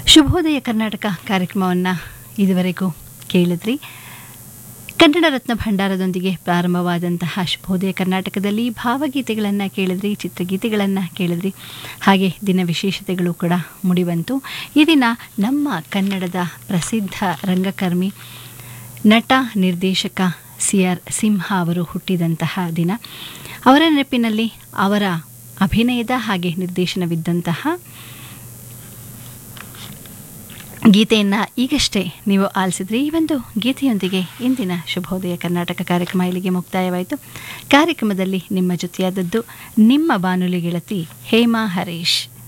ಶುಭೋದಯ ಕರ್ನಾಟಕ ಕಾರ್ಯಕ್ರಮವನ್ನು ಇದುವರೆಗೂ ಕೇಳಿದ್ರಿ ಕನ್ನಡ ರತ್ನ ಭಂಡಾರದೊಂದಿಗೆ ಪ್ರಾರಂಭವಾದಂತಹ ಶುಭೋದಯ ಕರ್ನಾಟಕದಲ್ಲಿ ಭಾವಗೀತೆಗಳನ್ನು ಕೇಳಿದ್ರಿ ಚಿತ್ರಗೀತೆಗಳನ್ನು ಕೇಳಿದ್ರಿ ಹಾಗೆ ದಿನ ವಿಶೇಷತೆಗಳು ಕೂಡ ಮುಡಿಬಂತು ಈ ದಿನ ನಮ್ಮ ಕನ್ನಡದ ಪ್ರಸಿದ್ಧ ರಂಗಕರ್ಮಿ ನಟ ನಿರ್ದೇಶಕ ಸಿ ಆರ್ ಸಿಂಹ ಅವರು ಹುಟ್ಟಿದಂತಹ ದಿನ ಅವರ ನೆನಪಿನಲ್ಲಿ ಅವರ ಅಭಿನಯದ ಹಾಗೆ ನಿರ್ದೇಶನವಿದ್ದಂತಹ ಗೀತೆಯನ್ನು ಈಗಷ್ಟೇ ನೀವು ಆಲಿಸಿದ್ರಿ ಈ ಒಂದು ಗೀತೆಯೊಂದಿಗೆ ಇಂದಿನ ಶುಭೋದಯ ಕರ್ನಾಟಕ ಕಾರ್ಯಕ್ರಮ ಇಲ್ಲಿಗೆ ಮುಕ್ತಾಯವಾಯಿತು ಕಾರ್ಯಕ್ರಮದಲ್ಲಿ ನಿಮ್ಮ ಜೊತೆಯಾದದ್ದು ನಿಮ್ಮ ಬಾನುಲಿ ಗೆಳತಿ ಹೇಮಾ ಹರೀಶ್